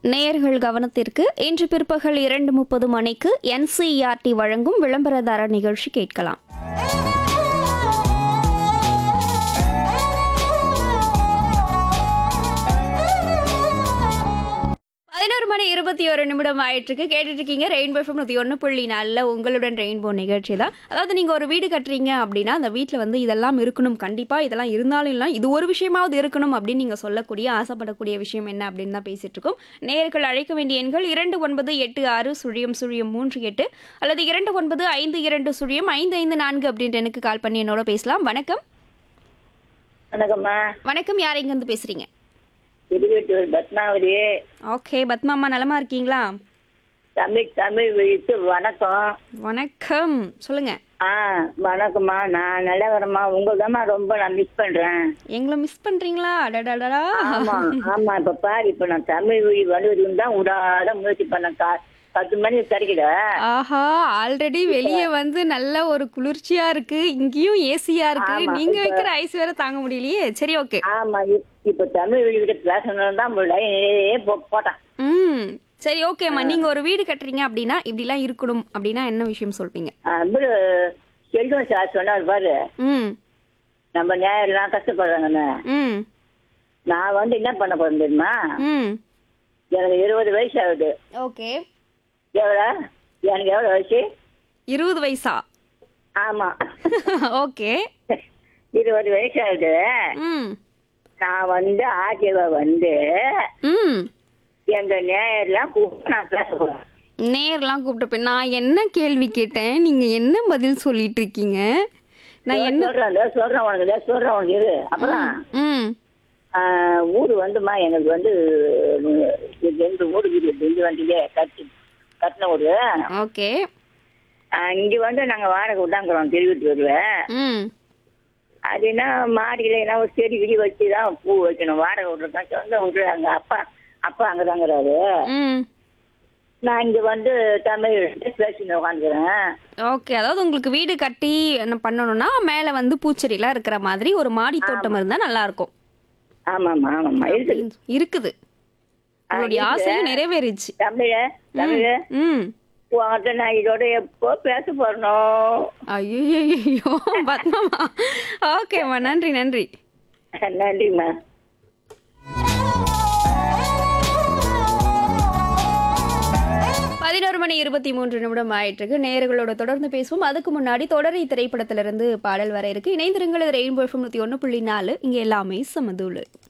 நேயர்கள் கவனத்திற்கு இன்று பிற்பகல் இரண்டு முப்பது மணிக்கு என்சிஇஆர்டி வழங்கும் விளம்பரதார நிகழ்ச்சி கேட்கலாம் பதினோரு மணி இருபத்தி ஒரு நிமிடம் ஆயிட்டிருக்கு கேட்டுட்டு இருக்கீங்க ரெயின்போ எஃப்எம் நூற்றி ஒன்று புள்ளி நாலில் உங்களுடன் ரெயின்போ நிகழ்ச்சி தான் அதாவது நீங்கள் ஒரு வீடு கட்டுறீங்க அப்படின்னா அந்த வீட்டில் வந்து இதெல்லாம் இருக்கணும் கண்டிப்பாக இதெல்லாம் இருந்தாலும் இல்லை இது ஒரு விஷயமாவது இருக்கணும் அப்படின்னு நீங்கள் சொல்லக்கூடிய ஆசைப்படக்கூடிய விஷயம் என்ன அப்படின்னு தான் பேசிட்டு இருக்கோம் நேயர்கள் அழைக்க வேண்டிய எண்கள் இரண்டு ஒன்பது எட்டு ஆறு சுழியம் சுழியம் மூன்று எட்டு அல்லது இரண்டு ஒன்பது ஐந்து இரண்டு சுழியம் ஐந்து ஐந்து நான்கு அப்படின்ற எனக்கு கால் பண்ணி என்னோட பேசலாம் வணக்கம் வணக்கம்மா வணக்கம் யார் இருந்து பேசுறீங்க திருவெட்டூர் பத்மாவதி ஓகே பத்மாமா நலமா இருக்கீங்களா தமிழ் தமிழ் வழித்து வணக்கம் வணக்கம் சொல்லுங்க ஆ வணக்கம்மா நான் நல்லவரம்மா உங்கள்தாம்மா ரொம்ப நான் மிஸ் பண்றேன் எங்களை மிஸ் பண்றீங்களா அடடடடா ஆமா ஆமா இப்ப பாரு இப்ப நான் தமிழ் வழி வருவதுன்னு தான் உடாத முயற்சி பண்ணேன் கா- பத்து மணிக்கு கிடைக்கல ஆஹா ஆல்ரெடி வெளியே வந்து நல்ல ஒரு குளிர்ச்சியா இருக்கு இங்கேயும் ஏசியா இருக்கு ஆமா, நீங்க இப்ப- வைக்கிற ஐஸ் வேற தாங்க முடியலையே சரி ஓகே ஆமா இப்- இப்ப தமிழ் வழி கிட்ட பேசணும் தான் போட்டேன் ம் சரி ஓகேம்மா நீங்க ஒரு வீடு கட்டுறீங்க அப்படின்னா இப்படிலாம் இருக்கணும் அப்படின்னா என்ன விஷயம் சொல்வீங்க அப்படி செல்வம் சார் சொன்னார் பாரு ம் நம்ம நேரெல்லாம் கஷ்டப்படுறாங்கன்னு ம் நான் வந்து என்ன பண்ண போறேன் தெரியுமா ம் எனக்கு இருபது வயசு ஆகுது ஓகே எவ்வளோ எனக்கு எவ்வளோ வயசு இருபது வயசா ஆமா ஓகே இருபது வயசு ஆகுது ம் நான் வந்து ஆர்டிஓ வந்து ம் எங்க நேயர்லாம் கூப்பிட்டு நான் பேச போறேன் நேர்லாம் கூப்பிட்ட போய் நான் என்ன கேள்வி கேட்டேன் நீங்க என்ன பதில் சொல்லிட்டு இருக்கீங்க நான் என்ன சொல்றேன் இதோ சொல்றேன் உனக்கு இதோ சொல்றேன் உனக்கு இரு அப்புறம் ம் ஆஹ், ஊரு வந்துமா எங்களுக்கு வந்து இது ரெண்டு ஊரு இருக்குது இங்க வண்டியே கட்டி கட்டின ஊரு ஓகே ஆஹ், இங்க வந்து நாங்க வாடகை விட்டாங்கிறோம் திருவிட்டு வருவேன் ம் அதுனா மாடியில என்ன ஒரு செடி கிடி வச்சு தான் பூ வைக்கணும் வாடகை விட்றதான் சொந்த வீட்டு அங்க அப்பா அப்பா அங்கதாங்கிறாரு ம் நான் இங்க வந்து தமிழ் பேசின்னு உட்காந்துக்கிறேன் ஓகே அதாவது உங்களுக்கு வீடு கட்டி என்ன பண்ணணும்னா மேலே வந்து பூச்செடிலாம் இருக்கிற மாதிரி ஒரு மாடி தோட்டம் இருந்தால் நல்லா இருக்கும் ஆமாம்மா ஆமாம்மா இருக்குது இருக்குது உங்களுடைய ஆசையும் நிறைவேறிச்சு தமிழ தமிழ ம் உங்கள்கிட்ட நான் இதோட எப்போ பேச போறணும் ஐயோ பத்மமா ஓகேம்மா நன்றி நன்றி நன்றிம்மா பதினோரு மணி இருபத்தி மூன்று நிமிடம் ஆயிட்டு இருக்கு நேயர்களோட தொடர்ந்து பேசுவோம் அதுக்கு முன்னாடி தொடரை திரைப்படத்திலிருந்து பாடல் வர இருக்கு இணைந்திருங்கள் ரெயின்போ எஃப்எம் நூற்றி ஒன்று புள்ளி நாலு இங்கே எல்லாமே சமதூளு